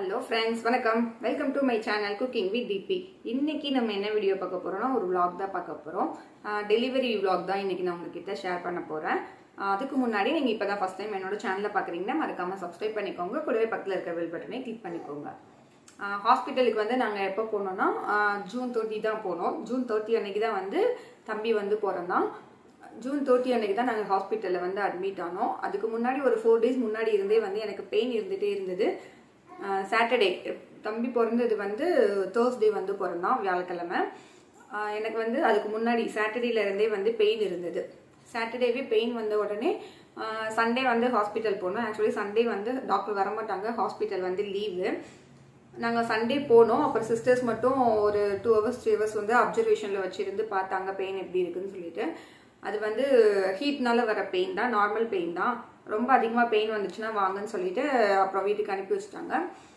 hello friends வணக்கம் welcome to my channel cooking with டிபி இன்னைக்கு நம்ம என்ன வீடியோ பார்க்க போறோம்னா ஒரு vlog தான் பார்க்க போகிறோம் டெலிவரி vlog தான் இன்னைக்கு நான் உங்ககிட்ட ஷேர் பண்ண போகிறேன் அதுக்கு முன்னாடி நீங்கள் இப்போ தான் ஃபஸ்ட் டைம் என்னோட சேனலில் பார்க்குறீங்கன்னா மறக்காமல் சப்ஸ்கிரைப் பண்ணிக்கோங்க கூடவே பக்கத்தில் இருக்க பெல் பட்டனை கிளிக் பண்ணிக்கோங்க ஹாஸ்பிட்டலுக்கு வந்து நாங்கள் எப்போ போனோம்னா ஜூன் தேர்ட்டி தான் போனோம் ஜூன் தேர்ட்டி அன்னைக்கு தான் வந்து தம்பி வந்து பிறந்தான் ஜூன் தேர்ட்டி அன்னைக்கு தான் நாங்கள் ஹாஸ்பிட்டலில் வந்து அட்மிட் ஆனோம் அதுக்கு முன்னாடி ஒரு ஃபோர் டேஸ் முன்னாடி இருந்தே வந்து எனக்கு பெயின் இருந்துகிட்டே இருந்தது சாட்டர்டே தம்பி பிறந்தது வந்து தேர்ஸ்டே வந்து பிறந்தான் வியாழக்கிழமை ஆஹ் எனக்கு வந்து அதுக்கு முன்னாடி சாட்டர்டேல இருந்தே வந்து பெயின் இருந்தது சாட்டர்டேவே பெயின் வந்த உடனே சண்டே வந்து ஹாஸ்பிட்டல் போனோம் ஆக்சுவலி சண்டே வந்து டாக்டர் வரமாட்டாங்க ஹாஸ்பிட்டல் வந்து லீவு நாங்கள் சண்டே போனோம் அப்புறம் சிஸ்டர்ஸ் மட்டும் ஒரு டூ ஹவர்ஸ் த்ரீ ஹவர்ஸ் வந்து அப்சர்வேஷனில் வச்சுருந்து பார்த்தாங்க பெயின் எப்படி இருக்குன்னு சொல்லிட்டு அது வந்து ஹீட்னால வர பெயின் தான் நார்மல் பெயின் தான் ரொம்ப அதிகமாக பெயின் வந்துச்சுன்னா வாங்கன்னு சொல்லிட்டு அப்புறம் வீட்டுக்கு அனுப்பி வச்சுட்டாங்க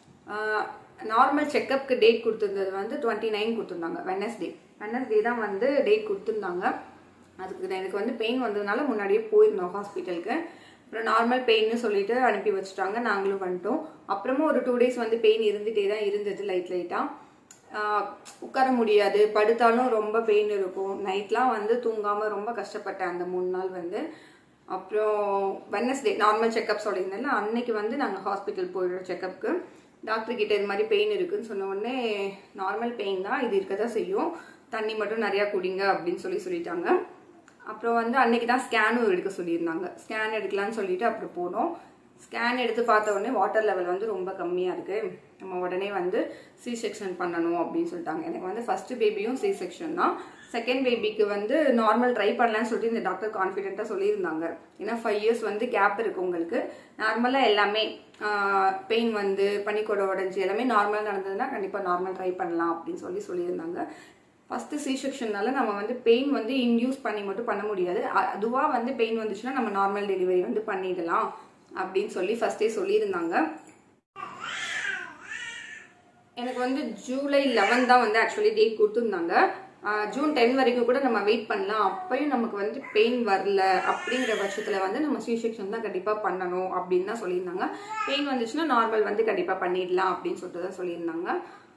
நார்மல் செக்கப்க்கு டேட் கொடுத்துருந்தது வந்து டுவெண்ட்டி நைன் கொடுத்துருந்தாங்க வெனஸ்டே வெனஸ்டே தான் வந்து டேட் கொடுத்துருந்தாங்க அதுக்கு எனக்கு வந்து பெயின் வந்ததுனால முன்னாடியே போயிருந்தோம் ஹாஸ்பிட்டலுக்கு அப்புறம் நார்மல் பெயின்னு சொல்லிட்டு அனுப்பி வச்சுட்டாங்க நாங்களும் வந்துட்டோம் அப்புறமும் ஒரு டூ டேஸ் வந்து பெயின் இருந்துகிட்டே தான் இருந்தது லைட் லைட்டாக உட்கார முடியாது படுத்தாலும் ரொம்ப பெயின் இருக்கும் நைட்லாம் வந்து தூங்காமல் ரொம்ப கஷ்டப்பட்டேன் அந்த மூணு நாள் வந்து அப்புறம் வெனஸ்டே நார்மல் செக்கப் சொல்லியிருந்தேன்ல அன்னைக்கு வந்து நாங்கள் ஹாஸ்பிட்டல் போயிடுறோம் செக்கப்புக்கு டாக்டர் கிட்ட இது மாதிரி பெயின் இருக்குன்னு சொன்ன உடனே நார்மல் பெயின் தான் இது இருக்க தான் செய்யும் தண்ணி மட்டும் நிறையா குடிங்க அப்படின்னு சொல்லி சொல்லிட்டாங்க அப்புறம் வந்து அன்னைக்கு தான் ஸ்கேனும் எடுக்க சொல்லியிருந்தாங்க ஸ்கேன் எடுக்கலான்னு சொல்லிட்டு அப்புறம் போனோம் ஸ்கேன் எடுத்து பார்த்த உடனே வாட்டர் லெவல் வந்து ரொம்ப கம்மியாக இருக்குது நம்ம உடனே வந்து சி செக்ஷன் பண்ணணும் அப்படின்னு சொல்லிட்டாங்க எனக்கு வந்து ஃபஸ்ட்டு பேபியும் சி செக்ஷன் தான் செகண்ட் பேபிக்கு வந்து நார்மல் ட்ரை பண்ணலான்னு சொல்லிட்டு இந்த டாக்டர் கான்ஃபிடென்ட்டாக சொல்லியிருந்தாங்க ஏன்னா ஃபைவ் இயர்ஸ் வந்து கேப் இருக்குது உங்களுக்கு நார்மலாக எல்லாமே பெயின் வந்து பனிக்கூட உடஞ்சி எல்லாமே நார்மலாக நடந்ததுன்னா கண்டிப்பாக நார்மல் ட்ரை பண்ணலாம் அப்படின்னு சொல்லி சொல்லியிருந்தாங்க ஃபஸ்ட்டு சி செக்ஷன்னால நம்ம வந்து பெயின் வந்து இன்டியூஸ் பண்ணி மட்டும் பண்ண முடியாது அதுவாக வந்து பெயின் வந்துச்சுன்னா நம்ம நார்மல் டெலிவரி வந்து பண்ணிடலாம் அப்படின்னு சொல்லி ஃபஸ்ட்டே சொல்லியிருந்தாங்க எனக்கு வந்து ஜூலை லெவன் தான் வந்து ஆக்சுவலி டேட் கொடுத்துருந்தாங்க ஜூன் டென் வரைக்கும் கூட நம்ம வெயிட் பண்ணலாம் அப்பயும் நமக்கு வந்து பெயின் வரல அப்படிங்கிற பட்சத்தில் வந்து நம்ம சி செக்ஷன் தான் கண்டிப்பாக பண்ணணும் அப்படின்னு தான் சொல்லியிருந்தாங்க பெயின் வந்துச்சுன்னா நார்மல் வந்து கண்டிப்பாக பண்ணிடலாம் அப்படின்னு சொல்லிட்டு தான் சொல்லியிருந்தாங்க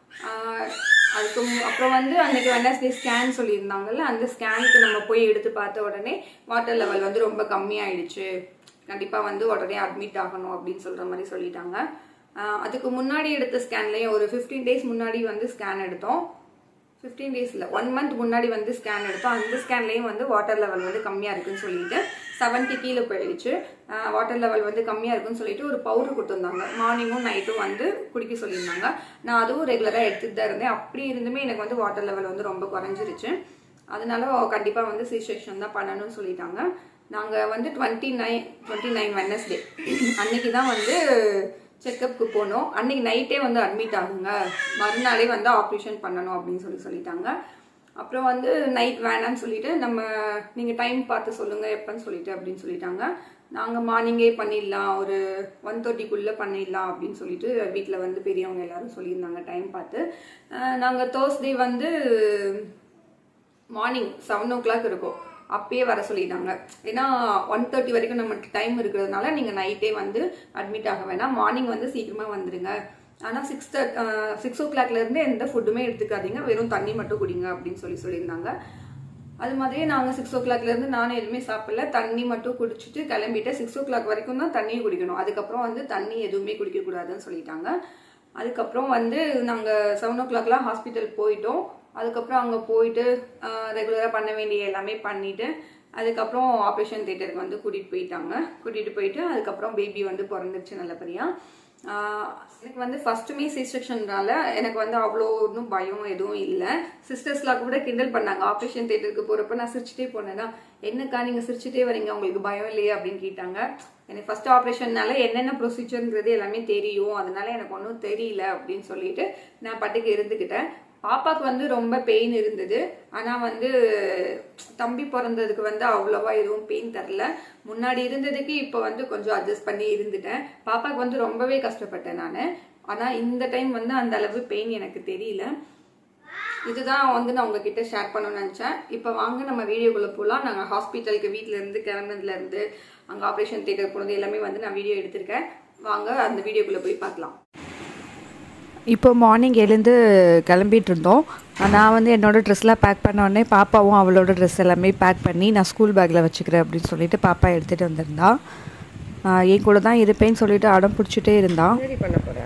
அதுக்கு அப்புறம் வந்து அன்னைக்கு வெனஸ்டே ஸ்கேன் சொல்லியிருந்தாங்கல்ல அந்த ஸ்கேனுக்கு நம்ம போய் எடுத்து பார்த்த உடனே வாட்டர் லெவல் வந்து ரொம்ப கம்மியாயிடுச்சு கண்டிப்பாக வந்து உடனே அட்மிட் ஆகணும் அப்படின்னு சொல்கிற மாதிரி சொல்லிட்டாங்க அதுக்கு முன்னாடி எடுத்த ஸ்கேன்லேயும் ஒரு ஃபிஃப்டீன் டேஸ் முன்னாடி வந்து ஸ்கேன் எடுத்தோம் ஃபிஃப்டீன் டேஸில் ஒன் மந்த் முன்னாடி வந்து ஸ்கேன் எடுத்தோம் அந்த ஸ்கேன்லேயும் வந்து வாட்டர் லெவல் வந்து கம்மியாக இருக்குன்னு சொல்லிட்டு செவன்ட்டி கீழே போயிடுச்சு வாட்டர் லெவல் வந்து கம்மியாக இருக்குன்னு சொல்லிட்டு ஒரு பவுடர் கொடுத்துருந்தாங்க மார்னிங்கும் நைட்டும் வந்து குடிக்க சொல்லியிருந்தாங்க நான் அதுவும் ரெகுலராக எடுத்துகிட்டு தான் இருந்தேன் அப்படி இருந்துமே எனக்கு வந்து வாட்டர் லெவல் வந்து ரொம்ப குறைஞ்சிருச்சு அதனால கண்டிப்பாக வந்து சி செக்ஷன் தான் பண்ணணும்னு சொல்லிட்டாங்க நாங்கள் வந்து twenty nine twenty nine Wednesday அன்னைக்கு தான் வந்து செக்கப்புக்கு போனோம் அன்னைக்கு நைட்டே வந்து அட்மிட் ஆகுங்க மறுநாளே வந்து ஆப்ரேஷன் பண்ணணும் அப்படின்னு சொல்லி சொல்லிட்டாங்க அப்புறம் வந்து நைட் வேணான்னு சொல்லிட்டு நம்ம நீங்கள் டைம் பார்த்து சொல்லுங்கள் எப்போன்னு சொல்லிட்டு அப்படின்னு சொல்லிட்டாங்க நாங்கள் மார்னிங்கே பண்ணிடலாம் ஒரு ஒன் தேர்ட்டிக்குள்ளே பண்ணிடலாம் அப்படின்னு சொல்லிட்டு வீட்டில் வந்து பெரியவங்க எல்லாரும் சொல்லியிருந்தாங்க டைம் பார்த்து நாங்கள் தேர்ஸ்டே வந்து மார்னிங் செவன் ஓ கிளாக் இருக்கும் அப்பயே வர சொல்லிட்டாங்க ஏன்னா ஒன் தேர்ட்டி வரைக்கும் நமக்கு டைம் இருக்கிறதுனால நீங்கள் நைட்டே வந்து அட்மிட் ஆக வேணாம் மார்னிங் வந்து சீக்கிரமாக வந்துடுங்க ஆனால் சிக்ஸ் தர்ட் சிக்ஸ் ஓ கிளாக்லேருந்து எந்த ஃபுட்டுமே எடுத்துக்காதீங்க வெறும் தண்ணி மட்டும் குடிங்க அப்படின்னு சொல்லி சொல்லியிருந்தாங்க அது மாதிரியே நாங்கள் சிக்ஸ் ஓ கிளாக்லேருந்து நானும் எதுவுமே சாப்பிடல தண்ணி மட்டும் குடிச்சிட்டு கிளம்பிட்டு சிக்ஸ் ஓ கிளாக் வரைக்கும் தான் தண்ணியும் குடிக்கணும் அதுக்கப்புறம் வந்து தண்ணி எதுவுமே குடிக்கக்கூடாதுன்னு சொல்லிட்டாங்க அதுக்கப்புறம் வந்து நாங்கள் செவன் ஓ கிளாக்லாம் ஹாஸ்பிட்டல் போயிட்டோம் அதுக்கப்புறம் அங்கே போயிட்டு ரெகுலராக பண்ண வேண்டிய எல்லாமே பண்ணிவிட்டு அதுக்கப்புறம் ஆப்ரேஷன் தேட்டருக்கு வந்து கூட்டிகிட்டு போயிட்டாங்க கூட்டிகிட்டு போயிட்டு அதுக்கப்புறம் பேபி வந்து பிறந்துருச்சு நல்லபடியாக எனக்கு வந்து ஃபஸ்ட்டுமே சி செக்ஷன்னால எனக்கு வந்து அவ்வளோ ஒன்றும் பயம் எதுவும் இல்லை சிஸ்டர்ஸ்லாம் கூட கிண்டல் பண்ணாங்க ஆப்ரேஷன் தேட்டருக்கு போகிறப்ப நான் சிரிச்சிட்டே போனேன்னா என்னக்கா நீங்கள் சிரிச்சிட்டே வரீங்க உங்களுக்கு பயம் இல்லையே அப்படின்னு கேட்டாங்க எனக்கு ஃபர்ஸ்ட் ஆப்ரேஷன்னால என்னென்ன ப்ரொசீஜர்ங்கிறது எல்லாமே தெரியும் அதனால எனக்கு ஒன்றும் தெரியல அப்படின்னு சொல்லிட்டு நான் பட்டுக்கு இருந்துக்கிட்டேன் பாப்பாவுக்கு வந்து ரொம்ப பெயின் இருந்தது ஆனால் வந்து தம்பி பிறந்ததுக்கு வந்து அவ்வளோவா எதுவும் பெயின் தரல முன்னாடி இருந்ததுக்கு இப்போ வந்து கொஞ்சம் அட்ஜஸ்ட் பண்ணி இருந்துட்டேன் பாப்பாவுக்கு வந்து ரொம்பவே கஷ்டப்பட்டேன் நான் ஆனால் இந்த டைம் வந்து அந்த அளவு பெயின் எனக்கு தெரியல இதுதான் வந்து நான் உங்ககிட்ட ஷேர் பண்ணணும்னு நினச்சேன் இப்போ வாங்க நம்ம வீடியோக்குள்ளே போகலாம் நாங்கள் ஹாஸ்பிட்டலுக்கு வீட்டிலேருந்து கிளம்புனதுலேருந்து அங்கே ஆப்ரேஷன் தேட்டர் போனது எல்லாமே வந்து நான் வீடியோ எடுத்திருக்கேன் வாங்க அந்த வீடியோக்குள்ளே போய் பார்க்கலாம் இப்போ மார்னிங் எழுந்து கிளம்பிட்டு இருந்தோம் நான் வந்து என்னோடய ட்ரெஸ்லாம் பேக் பண்ண உடனே பாப்பாவும் அவளோட ட்ரெஸ் எல்லாமே பேக் பண்ணி நான் ஸ்கூல் பேக்கில் வச்சுக்கிறேன் அப்படின்னு சொல்லிட்டு பாப்பா எடுத்துகிட்டு வந்திருந்தா ஆஹ் என் கூட தான் இருப்பேன்னு சொல்லிட்டு அடம் பிடிச்சிட்டே இருந்தான் என்னடி பண்ண போற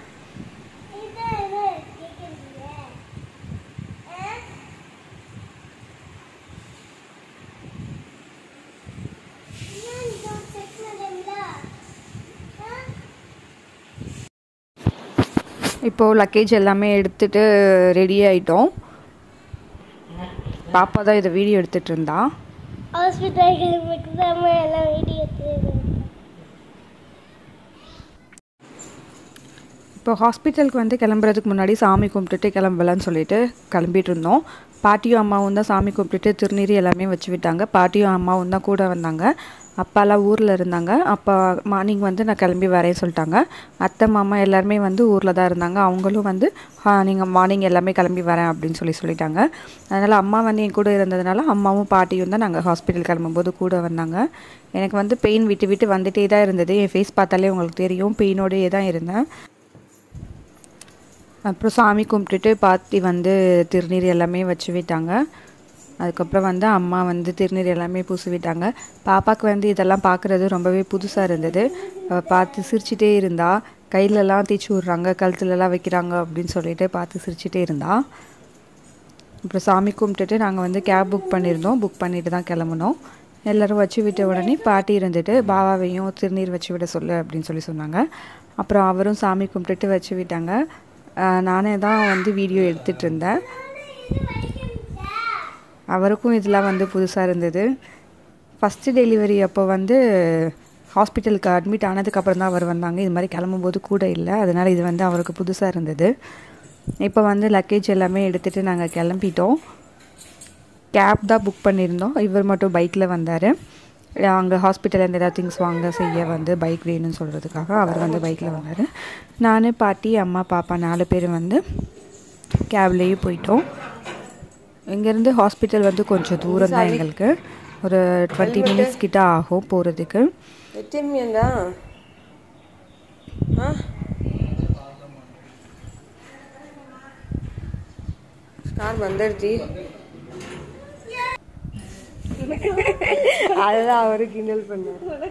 இப்போது லக்கேஜ் எல்லாமே எடுத்துகிட்டு ரெடி ஆகிட்டோம் பாப்பா தான் இதை வீடியோ எடுத்துகிட்டு இருந்தா ஹாஸ்பிட்டல் கிளம்பிட்டு எல்லாம் வீடியோ எடுத்து இப்போ ஹாஸ்பிட்டலுக்கு வந்து கிளம்புறதுக்கு முன்னாடி சாமி கும்பிட்டுட்டு கிளம்பலான்னு சொல்லிட்டு கிளம்பிட்டு இருந்தோம் பாட்டியும் அம்மாவும் தான் சாமி கும்பிட்டுட்டு திருநீர் எல்லாமே வச்சு விட்டாங்க பாட்டியும் அம்மாவும் தான் கூட வந்தாங்க அப்பாலாம் ஊரில் இருந்தாங்க அப்பா மார்னிங் வந்து நான் கிளம்பி வரேன்னு சொல்லிட்டாங்க அத்தை மாமா எல்லாருமே வந்து ஊரில் தான் இருந்தாங்க அவங்களும் வந்து நீங்கள் மார்னிங் எல்லாமே கிளம்பி வரேன் அப்படின்னு சொல்லி சொல்லிட்டாங்க அதனால் அம்மா வந்து என் கூட இருந்ததுனால அம்மாவும் பாட்டியும் தான் நாங்கள் ஹாஸ்பிட்டல் கிளம்பும்போது கூட வந்தாங்க எனக்கு வந்து பெயின் விட்டு விட்டு வந்துட்டே தான் இருந்தது என் ஃபேஸ் பார்த்தாலே உங்களுக்கு தெரியும் பெயினோடையே தான் இருந்தேன் அப்புறம் சாமி கும்பிட்டுட்டு பாத்தி வந்து திருநீர் எல்லாமே வச்சு விட்டாங்க அதுக்கப்புறம் வந்து அம்மா வந்து திருநீர் எல்லாமே பூசி விட்டாங்க பாப்பாவுக்கு வந்து இதெல்லாம் பார்க்குறது ரொம்பவே புதுசாக இருந்தது அவ பார்த்து சிரிச்சிட்டே இருந்தா கையிலலாம் தேய்ச்சி விட்றாங்க கழுத்துலலாம் வைக்கிறாங்க அப்படின்னு சொல்லிட்டு பார்த்து சிரிச்சிட்டே இருந்தா அப்புறம் சாமி கும்பிட்டுட்டு நாங்கள் வந்து கேப் புக் பண்ணியிருந்தோம் புக் பண்ணிட்டு தான் கிளம்புனோம் எல்லோரும் வச்சு விட்ட உடனே பாட்டி இருந்துட்டு பாபாவையும் திருநீர் வச்சு விட சொல்லு அப்படின்னு சொல்லி சொன்னாங்க அப்புறம் அவரும் சாமி கும்பிட்டுட்டு வச்சு விட்டாங்க ஆஹ் நானே தான் வந்து வீடியோ எடுத்துகிட்டு இருந்தேன் அவருக்கும் இதெல்லாம் வந்து புதுசாக இருந்தது ஃபஸ்ட்டு டெலிவரி அப்போ வந்து ஹாஸ்பிட்டலுக்கு அட்மிட் ஆனதுக்கப்புறம் தான் அவர் வந்தாங்க இது மாதிரி கிளம்பும்போது கூட இல்லை அதனால் இது வந்து அவருக்கு புதுசாக இருந்தது இப்போ வந்து லக்கேஜ் எல்லாமே எடுத்துகிட்டு நாங்கள் கிளம்பிட்டோம் கேப் தான் புக் பண்ணியிருந்தோம் இவர் மட்டும் பைக்கில் வந்தார் அங்கே ஹாஸ்பிட்டல்லேருந்து ஏதாவது திங்ஸ் வாங்க செய்ய வந்து பைக் வேணும்னு சொல்கிறதுக்காக அவர் வந்து பைக்கில் வந்தார் நான் பாட்டி அம்மா பாப்பா நாலு பேர் வந்து கேப்லேயே போயிட்டோம் இங்கேருந்து ஹாஸ்பிட்டல் வந்து கொஞ்சம் தூரம் தான் எங்களுக்கு ஒரு டுவெண்ட்டி மினிட்ஸ் கிட்ட ஆகும் போகிறதுக்கு எத்தமியந்தா ஆ ஸ்டார் வந்துடுச்சு அதுதான் அவரு கிண்டல் பண்ணார்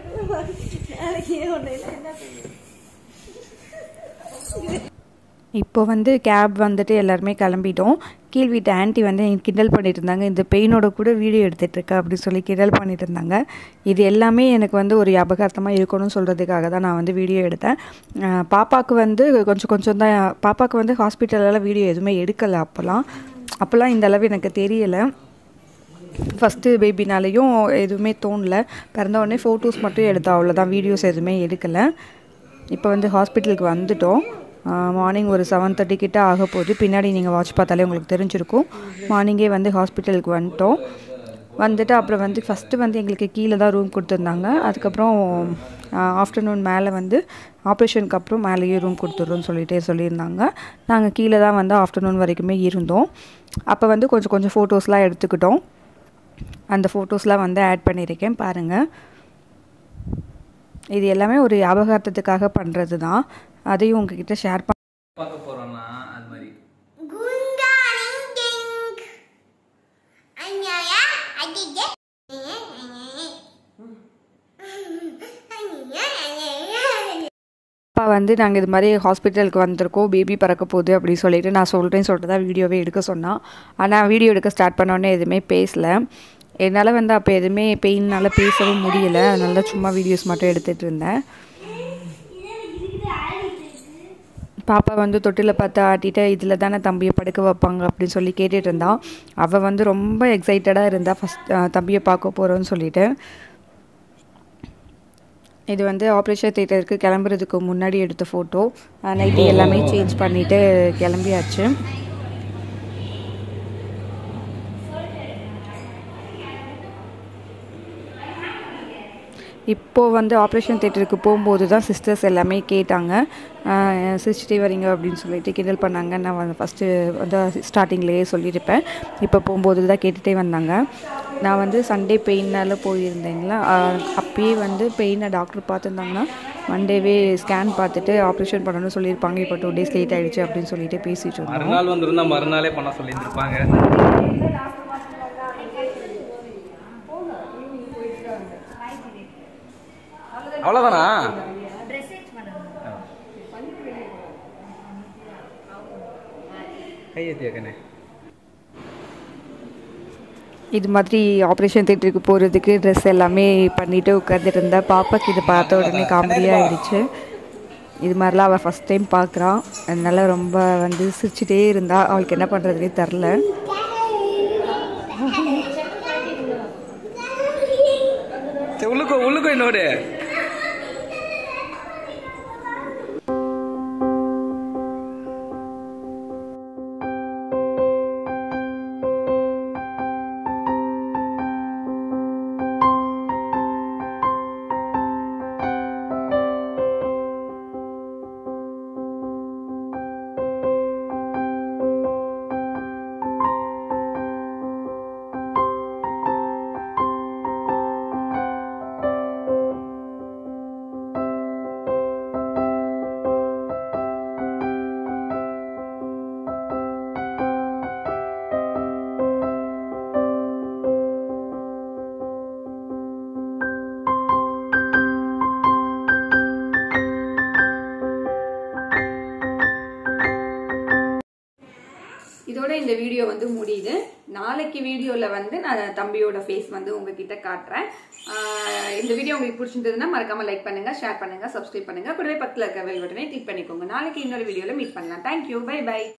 இப்போ வந்து கேப் வந்துட்டு எல்லாருமே கிளம்பிட்டோம் கீழ் வீட்டு ஆன்ட்டி வந்து எனக்கு கிண்டல் பண்ணிட்டு இருந்தாங்க இந்த பெயினோட கூட வீடியோ எடுத்துகிட்டு இருக்கா அப்படின்னு சொல்லி கிண்டல் பண்ணிட்டு இருந்தாங்க இது எல்லாமே எனக்கு வந்து ஒரு ஞாபகார்த்தமாக இருக்கணும்னு சொல்கிறதுக்காக தான் நான் வந்து வீடியோ எடுத்தேன் அஹ் பாப்பாவுக்கு வந்து கொஞ்சம் கொஞ்சம் தான் பாப்பாவுக்கு வந்து ஹாஸ்பிட்டலெல்லாம் வீடியோ எதுவுமே எடுக்கலை அப்போல்லாம் அப்போல்லாம் இந்த அளவு எனக்கு தெரியலை ஃபஸ்ட்டு பேபினாலேயும் எதுவுமே தோணல பிறந்த உடனே ஃபோட்டோஸ் மட்டும் எடுத்தோம் அவ்வளோதான் வீடியோஸ் எதுவுமே எடுக்கலை இப்போ வந்து ஹாஸ்பிட்டலுக்கு வந்துட்டோம் மார்னிங் ஒரு செவன் தேர்ட்டி கிட்ட ஆக போகுது பின்னாடி நீங்கள் வாட்ச் பார்த்தாலே உங்களுக்கு தெரிஞ்சிருக்கும் மார்னிங்கே வந்து ஹாஸ்பிட்டலுக்கு வந்துட்டோம் வந்துட்டு அப்புறம் வந்து ஃபஸ்ட்டு வந்து எங்களுக்கு கீழே தான் ரூம் கொடுத்துருந்தாங்க அதுக்கப்புறம் ஆஃப்டர்நூன் மேலே வந்து ஆப்ரேஷனுக்கு அப்புறம் மேலேயே ரூம் கொடுத்துட்றோன்னு சொல்லிட்டே சொல்லியிருந்தாங்க நாங்கள் கீழே தான் வந்து ஆஃப்டர்நூன் வரைக்குமே இருந்தோம் அப்போ வந்து கொஞ்சம் கொஞ்சம் ஃபோட்டோஸ்லாம் எடுத்துக்கிட்டோம் அந்த ஃபோட்டோஸ்லாம் வந்து ஆட் பண்ணியிருக்கேன் பாருங்கள் இது எல்லாமே ஒரு ஞாபகார்த்தத்துக்காக பண்ணுறது தான் அதையும் உங்ககிட்ட ஷேர் பண்ண பார்க்க போறோம்னா அது மாதிரி அப்பா வந்து நாங்கள் இது மாதிரி ஹாஸ்பிட்டலுக்கு வந்திருக்கோம் பேபி பறக்க போகுது அப்படி சொல்லிட்டு நான் சொல்கிறேன்னு சொல்லிட்டு தான் வீடியோவே எடுக்க சொன்னான் ஆனால் வீடியோ எடுக்க ஸ்டார்ட் பண்ணோடனே எதுவுமே பேசல என்னால் வந்து அப்போ எதுவுமே பெயின்னால பேசவும் முடியல அதனால தான் சும்மா வீடியோஸ் மட்டும் எடுத்துகிட்டு இருந்தேன் பாப்பா வந்து தொட்டில் பார்த்து ஆட்டிட்டு இதில் தானே தம்பியை படுக்க வைப்பாங்க அப்படின்னு சொல்லி கேட்டுட்டு இருந்தான் அவள் வந்து ரொம்ப எக்ஸைட்டடாக இருந்தா ஃபஸ்ட் தம்பியை பார்க்க போகிறோன்னு சொல்லிட்டு இது வந்து ஆப்ரேஷன் தேட்டருக்கு கிளம்புறதுக்கு முன்னாடி எடுத்த ஃபோட்டோ நைட்டு எல்லாமே சேஞ்ச் பண்ணிவிட்டு கிளம்பியாச்சு இப்போது வந்து ஆப்ரேஷன் தேட்டருக்கு போகும்போது தான் சிஸ்டர்ஸ் எல்லாமே கேட்டாங்க சிரிச்சிட்டே வரீங்க அப்படின்னு சொல்லிட்டு கிண்டல் பண்ணாங்க நான் வந்து ஃபஸ்ட்டு வந்து ஸ்டார்டிங்லேயே சொல்லியிருப்பேன் இப்போ போகும்போது தான் கேட்டுகிட்டே வந்தாங்க நான் வந்து சண்டே பெயினால் போயிருந்தேங்களா ஆஹ் அப்பயே வந்து பெயினை டாக்டர் பார்த்துருந்தாங்கன்னா ஒன் டேவே ஸ்கேன் பார்த்துட்டு ஆப்ரேஷன் பண்ணணும்னு சொல்லியிருப்பாங்க இப்போ டூ டேஸ் லேட் ஆயிடுச்சு அப்படின்னு சொல்லிட்டு பேசிட்டு இருந்தோம் மறுநாள் வந்திருந்தா மறுநாளே பண்ண சொல்லியிருந்திருப்பாங்க அவ்வளோதானா கையெத்தியா கண்ணே இது மாதிரி ஆப்ரேஷன் தேட்டருக்கு போகிறதுக்கு ட்ரெஸ் எல்லாமே பண்ணிட்டு உட்காந்துட்டு இருந்தா பாப்பாக்கு இது பார்த்த உடனே காமெடியாக ஆயிடுச்சு இது மாதிரிலாம் அவள் ஃபஸ்ட் டைம் பார்க்குறான் அதனால ரொம்ப வந்து சிரிச்சிட்டே இருந்தா அவளுக்கு என்ன பண்ணுறதுனே தெரில சரி உள்ளுக்கோ உள்ளுக்கோ இன்னொரு இதோட இந்த வீடியோ வந்து முடியுது நாளைக்கு வீடியோவில் வந்து நான் தம்பியோட ஃபேஸ் வந்து உங்ககிட்ட காட்டுறேன் ஆஹ் இந்த வீடியோ உங்களுக்கு பிடிச்சிருந்ததுன்னா மறக்காம லைக் பண்ணுங்க ஷேர் பண்ணுங்க சப்ஸ்கிரைப் பண்ணுங்க கூடவே பக்கத்தில் இருக்க வெல் பட்டனை கிளிக் பண்ணிக்கோங்க நாளைக்கு இன்னொரு வீடியோவில் மீட் பண்ணலாம் தேங்க்யூ பை பை